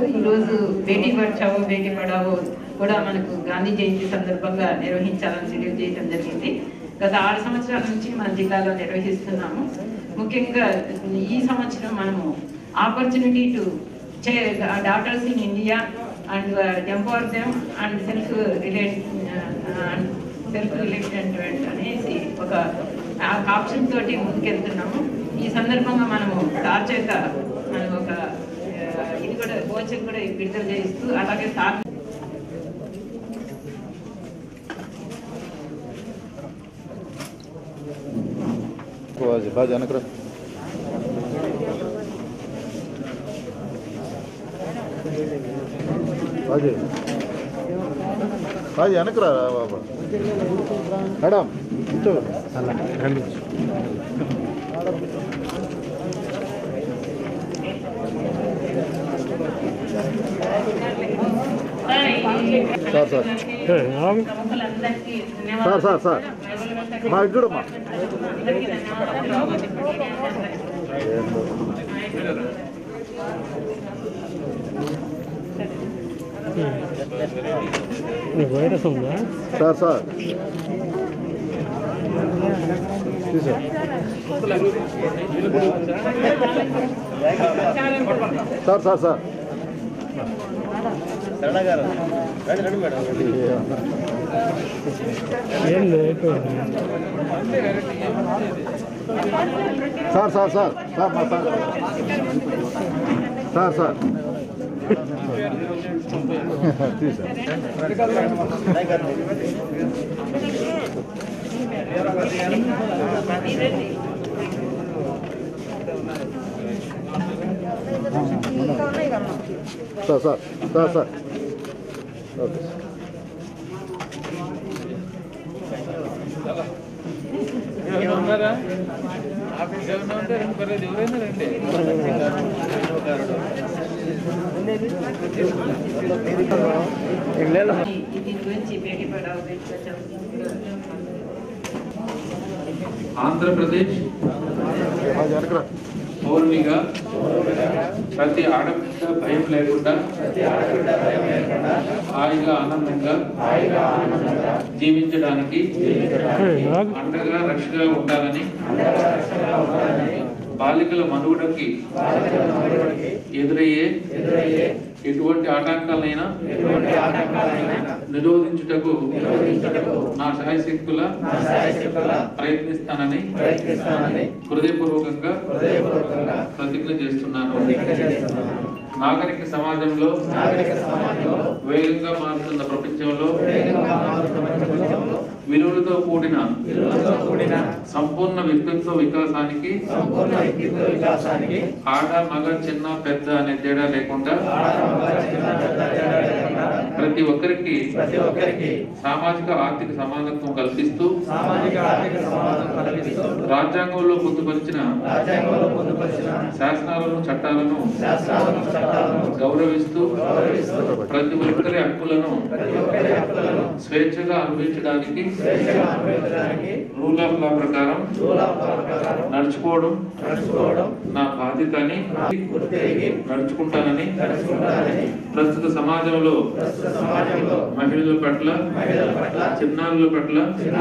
ఈరోజు బేటీ బచావో బేటీ పడావో కూడా మనకు గాంధీ జయంతి సందర్భంగా నిర్వహించాలని షెడ్యూల్ చేయడం జరిగింది గత ఆరు సంవత్సరాల నుంచి మన జిల్లాలో నిర్వహిస్తున్నాము ముఖ్యంగా ఈ సంవత్సరం మనము opportunity to daughters in India and empower them and self relate self related అనేసి ఒక ఆప్షన్ తోటి ముందుకెళ్తున్నాము ఈ సందర్భంగా మనము సార్ చేత మనం ఒక ఆ, ఇది కూడా కోచింగ్ కూడా విడుదల చేయిస్తూ అలాగే సార్ బాజీ బాజీ వెనకరా బాజీ బాజీ వెనకరా బాబా మేడం కూర్చో సార్ సార్ ప్రముఖులందరికీ సార్ సార్ సార్ మా ఇటు చూడమ్మా అందరికీ ధన్యవాదాలు వైరస్ ఉందా సార్ సార్ తీసా సార్ సార్ సార్ ఏంది అయిపోయింది సార్ సార్ సార్ సార్ మా సార్ సార్ సార్ తీసా sir sir sir sir okay ఉన్నారా ఆఫీస్ ఏమైనా ఉంటే రెండు పర్లేదు ఎవరైనా రండి ఈ- దీని గురించి బేటీ పడావో బేటీ బచావో ఆంధ్రప్రదేశ్ బాజీ వెనకరా పౌర్ణిగా ప్రతి ఆడపిల్ల భయం లేకుండా హాయిగా ఆనందంగా జీవించడానికి అండగా రక్షగా ఉండాలని బాలికల మనుగడకి ఎదురయ్యే ఎటువంటి ఆటంకాలైనా నిరోధించుటకు నా శాయశక్తుల ప్రయత్నిస్తానని హృదయపూర్వకంగా ప్రతిజ్ఞ చేస్తున్నాను నాగరిక సమాజంలో వేగంగా మారుతున్న ప్రపంచంలో విలువలతో కూడిన సంపూర్ణ వ్యక్తిత్వ వికాసానికి ఆడ మగ చిన్న పెద్ద అనే తేడా లేకుండా ప్రతి ఒక్కరికి సామాజిక ఆర్థిక సమానత్వం కల్పిస్తూ రాజ్యాంగంలో పొందుపరిచిన శాసనాలను చట్టాలను గౌరవిస్తూ ప్రతి ఒక్కరి హక్కులను స్వేచ్ఛగా అనుభవించడానికి రూల్ ఆఫ్ లా ప్రకారం నడుచుకోవడం నా బాధ్యత అని నడుచుకుంటానని ప్రస్తుత సమాజంలో మహిళల పట్ల చిన్నారుల పట్ల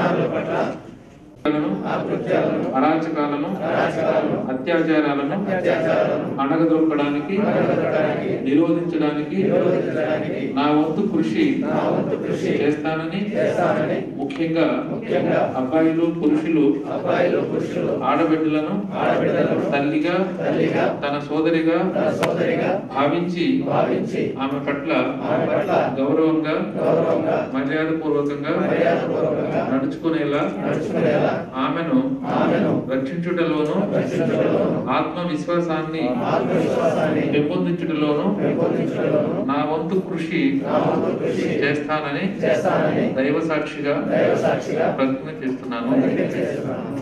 అరాచకాలను అత్యాచారాలను అణగదొక్కడానికి నిరోధించడానికి నా వంతు కృషి చేస్తానని ముఖ్యంగా అబ్బాయిలు పురుషులు ఆడబిడ్డలను తల్లిగా తన సోదరిగా భావించి ఆమె పట్ల గౌరవంగా మర్యాద పూర్వకంగా నడుచుకునేలా ఆమెను రక్షించుటలోను ఆత్మవిశ్వాసాన్ని పెంపొందించుటలోను నా వంతు కృషి చేస్తానని దైవ సాక్షిగా ప్రతిజ్ఞ చేస్తున్నాను